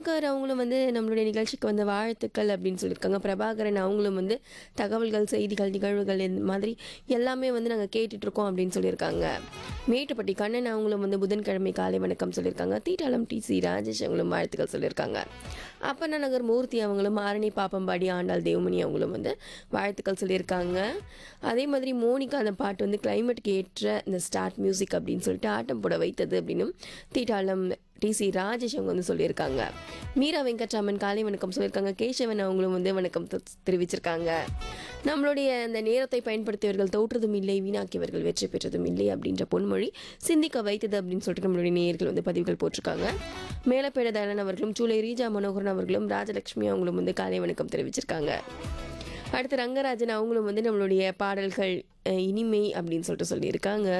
சங்கர் அவங்களும் வந்து நம்மளுடைய நிகழ்ச்சிக்கு வந்த வாழ்த்துக்கள் அப்படின்னு சொல்லியிருக்காங்க பிரபாகரன் அவங்களும் வந்து தகவல்கள் செய்திகள் நிகழ்வுகள் இந்த மாதிரி எல்லாமே வந்து நாங்கள் கேட்டுட்ருக்கோம் அப்படின்னு சொல்லியிருக்காங்க மேட்டுப்பட்டி கண்ணன் அவங்களும் வந்து புதன்கிழமை காலை வணக்கம் சொல்லியிருக்காங்க தீட்டாளம் டி சி ராஜேஷ் அவங்களும் வாழ்த்துக்கள் சொல்லியிருக்காங்க அப்பண்ணா நகர் மூர்த்தி அவங்களும் ஆரணி பாப்பம்பாடி ஆண்டாள் தேவமணி அவங்களும் வந்து வாழ்த்துக்கள் சொல்லியிருக்காங்க அதே மாதிரி மோனிகா அந்த பாட்டு வந்து கிளைமேட்டுக்கு ஏற்ற இந்த ஸ்டார்ட் மியூசிக் அப்படின்னு சொல்லிட்டு ஆட்டம் போட வைத்தது அப்படின்னும் தீட்டாளம் டி சி ராஜேஷ் அவங்க வந்து சொல்லியிருக்காங்க மீரா வெங்கட்ராமன் காலை வணக்கம் சொல்லியிருக்காங்க கேசவன் அவங்களும் வந்து வணக்கம் தெ- தெரிவிச்சிருக்காங்க நம்மளுடைய அந்த நேரத்தை பயன்படுத்தியவர்கள் தோற்றதும் இல்லை வீணாக்கியவர்கள் வெற்றி பெற்றதும் இல்லை அப்படின்ற பொன்மொழி சிந்திக்க வைத்தது அப்படின்னு சொல்லிட்டு நம்மளுடைய நேயர்கள் வந்து பதிவுகள் போட்டிருக்காங்க மேலப்பேட தயாளன் அவர்களும் சூளை ரீஜா மனோகரன் அவர்களும் ராஜலட்சுமி அவங்களும் வந்து காலை வணக்கம் தெரிவிச்சிருக்காங்க அடுத்து ரங்கராஜன் அவங்களும் வந்து நம்மளுடைய பாடல்கள் அஹ், இனிமை அப்படின்னு சொல்லிட்டு சொல்லியிருக்காங்க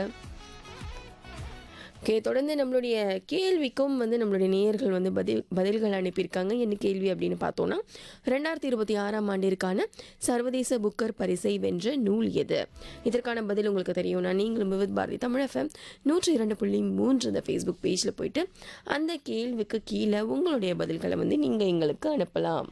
ஓகே தொடர்ந்து நம்மளுடைய கேள்விக்கும் வந்து நம்மளுடைய நேயர்கள் வந்து பதில் பதில்கள் அனுப்பியிருக்காங்க என்ன கேள்வி அப்படின்னு பார்த்தோன்னா ரெண்டாயிரத்தி இருபத்தி ஆறாம் ஆண்டிற்கான சர்வதேச புக்கர் பரிசை வென்ற நூல் எது இதற்கான பதில் உங்களுக்கு தெரியும்னா நீங்களும் விவித் பாரதி தமிழ் எஃப்எம் நூற்றி இரண்டு புள்ளி மூன்று இந்த ஃபேஸ்புக் பேஜில் போயிட்டு அந்த கேள்விக்கு கீழே உங்களுடைய பதில்களை வந்து நீங்கள் எங்களுக்கு அனுப்பலாம்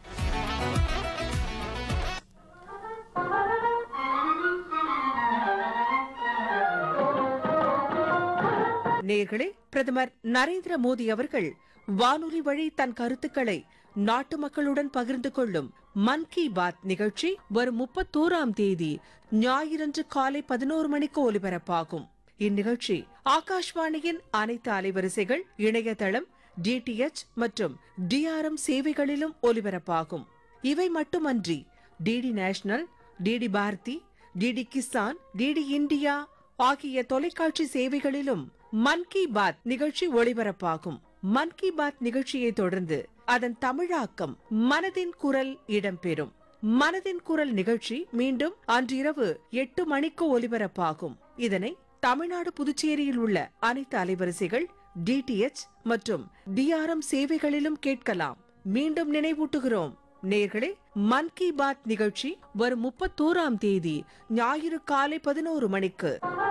நேர்களே பிரதமர் நரேந்திர மோடி அவர்கள் வானொலி வழி தன் கருத்துக்களை நாட்டு மக்களுடன் பகிர்ந்து கொள்ளும் மன் கி பாத் நிகழ்ச்சி வரும் முப்பத்தோராம் தேதி ஞாயிறன்று காலை பதினோரு மணிக்கு ஒலிபரப்பாகும் இந்நிகழ்ச்சி ஆகாஷ்வாணியின் அனைத்து அலைவரிசைகள் இணையதளம் டிடிஎச் மற்றும் டிஆர்எம் சேவைகளிலும் ஒலிபரப்பாகும் இவை மட்டுமன்றி DD national DD Bharati DD Kisan DD India ஆகிய தொலைக்காட்சி சேவைகளிலும் மன் கி பாத் நிகழ்ச்சி ஒளிபரப்பாகும் மன் கி பாத் நிகழ்ச்சியை தொடர்ந்து அதன் தமிழாக்கம் மனதின் குரல் இடம்பெறும் மனதின் குரல் நிகழ்ச்சி மீண்டும் அன்றிரவு எட்டு மணிக்கு ஒலிபரப்பாகும் இதனை தமிழ்நாடு புதுச்சேரியில் உள்ள அனைத்து அலைவரிசைகள் டிடிஎச் மற்றும் டிஆர்எம் சேவைகளிலும் கேட்கலாம் மீண்டும் நினைவூட்டுகிறோம் நேர்களே மன் கி பாத் நிகழ்ச்சி வரும் முப்பத்தோராம் தேதி ஞாயிறு காலை பதினோரு மணிக்கு